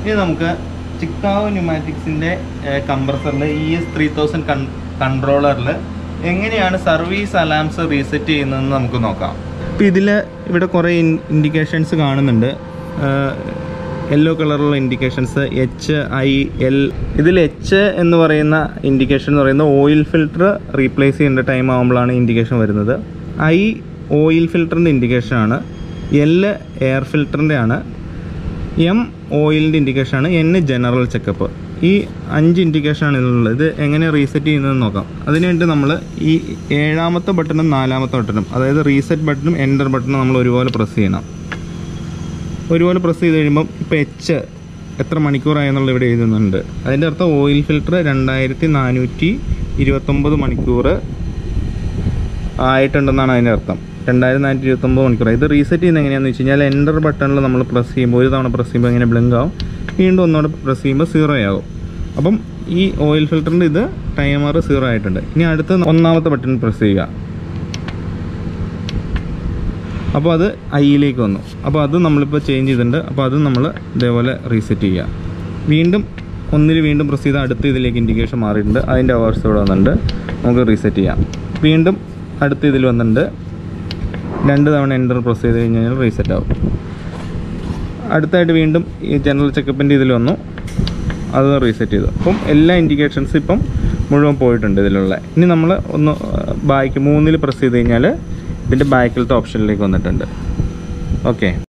ഇനി നമുക്ക് ചിക്കാഗോ ന്യൂമാറ്റിക്സിൻ്റെ കംപ്രസറിൽ E S three thousand con കൺട്രോളറിൽ എങ്ങനെയാണ് സർവീസ് അലാംസ് റീസെറ്റ് ചെയ്യുന്നതെന്ന് നമുക്ക് നോക്കാം ഇപ്പോൾ ഇതിൽ ഇവിടെ കുറേ ഇൻഡിക്കേഷൻസ് കാണുന്നുണ്ട് യെല്ലോ കളറുള്ള ഇൻഡിക്കേഷൻസ് എച്ച് ഐ എൽ ഇതിൽ എച്ച് എന്ന് പറയുന്ന ഇൻഡിക്കേഷൻ എന്ന് പറയുന്നത് ഓയിൽ ഫിൽറ്റർ റീപ്ലേസ് ചെയ്യേണ്ട ടൈം ആകുമ്പോഴാണ് ഇൻഡിക്കേഷൻ വരുന്നത് ഐ ഓയിൽ ഫിൽറ്ററിൻ്റെ ഇൻഡിക്കേഷനാണ് എൽ എയർ ഫിൽറ്ററിൻ്റെ ആണ് എം ഓയിലിൻ്റെ ഇൻഡിക്കേഷനാണ് എൻ ജനറൽ ചെക്കപ്പ് ഈ അഞ്ച് ഇൻഡിക്കേഷനാണ് ഇതിലുള്ളത് ഇത് എങ്ങനെ റീസെറ്റ് ചെയ്യുന്നതെന്ന് നോക്കാം അതിനുവേണ്ടി നമ്മൾ ഈ ഏഴാമത്തെ ബട്ടണും നാലാമത്തെ ബട്ടണും അതായത് റീസെറ്റ് ബട്ടണും എൻ്റർ ബട്ടണും നമ്മൾ ഒരുപോലെ പ്രസ് ചെയ്യണം ഒരുപോലെ പ്രസ് ചെയ്ത് കഴിയുമ്പം ഇപ്പോൾ എച്ച് എത്ര മണിക്കൂറായെന്നുള്ള ഇവിടെ എഴുതുന്നുണ്ട് അതിൻ്റെ അർത്ഥം ഓയിൽ ഫിൽറ്റർ രണ്ടായിരത്തി നാനൂറ്റി ഇരുപത്തൊമ്പത് മണിക്കൂർ ആയിട്ടുണ്ടെന്നാണ് അതിൻ്റെ അർത്ഥം രണ്ടായിരത്തി നാനൂറ്റി ഇരുപത്തൊമ്പത് മണിക്കൂർ ഇത് റീസെറ്റ് ചെയ്യുന്നത് എങ്ങനെയാണെന്ന് വെച്ച് കഴിഞ്ഞാൽ എൻ്റർ ബട്ടണിൽ നമ്മൾ പ്രസ് ചെയ്യുമ്പോൾ ഒരു തവണ പ്രസ് ചെയ്യുമ്പോൾ ഇങ്ങനെ ബ്ലിങ്ക് ആവും വീണ്ടും ഒന്നുകൂടെ പ്രസ് ചെയ്യുമ്പോൾ സീറോ ആവും അപ്പം ഈ ഓയിൽ ഫിൽറ്ററിൻ്റെ ഇത് ടൈമർ സീറോ ആയിട്ടുണ്ട് ഇനി അടുത്ത ഒന്നാമത്തെ ബട്ടൺ പ്രസ് ചെയ്യുക അപ്പോൾ അത് ഐയിലേക്ക് വന്നു അപ്പോൾ അത് നമ്മളിപ്പോൾ ചേഞ്ച് ചെയ്തിട്ടുണ്ട് അപ്പോൾ അത് നമ്മൾ ഇതേപോലെ റീസെറ്റ് ചെയ്യുക വീണ്ടും ഒന്നിൽ വീണ്ടും പ്രസ് ചെയ്താൽ അടുത്ത ഇതിലേക്ക് ഇൻഡിക്കേഷൻ മാറിയിട്ടുണ്ട് അതിൻ്റെ അവേഴ്സ് ഇവിടെ വന്നിട്ടുണ്ട് നമുക്ക് റീസെറ്റ് ചെയ്യാം വീണ്ടും അടുത്ത ഇതിൽ വന്നിട്ടുണ്ട് രണ്ട് തവണ എൻ്റർ പ്രസ് ചെയ്ത് കഴിഞ്ഞാൽ റീസെറ്റ് ആവും അടുത്തായിട്ട് വീണ്ടും ഈ ജനറൽ ചെക്കപ്പിൻ്റെ ഇതിൽ വന്നു അത് റീസെറ്റ് ചെയ്തു അപ്പം എല്ലാ ഇൻഡിക്കേഷൻസ് ഇപ്പം മുഴുവൻ പോയിട്ടുണ്ട് ഇതിലുള്ള ഇനി നമ്മൾ ഒന്ന് ബാക്ക് മൂന്നിൽ പ്രസ് ചെയ്ത് കഴിഞ്ഞാൽ ഇതിൻ്റെ ബാക്കിലത്തെ ഓപ്ഷനിലേക്ക് വന്നിട്ടുണ്ട് ഓക്കെ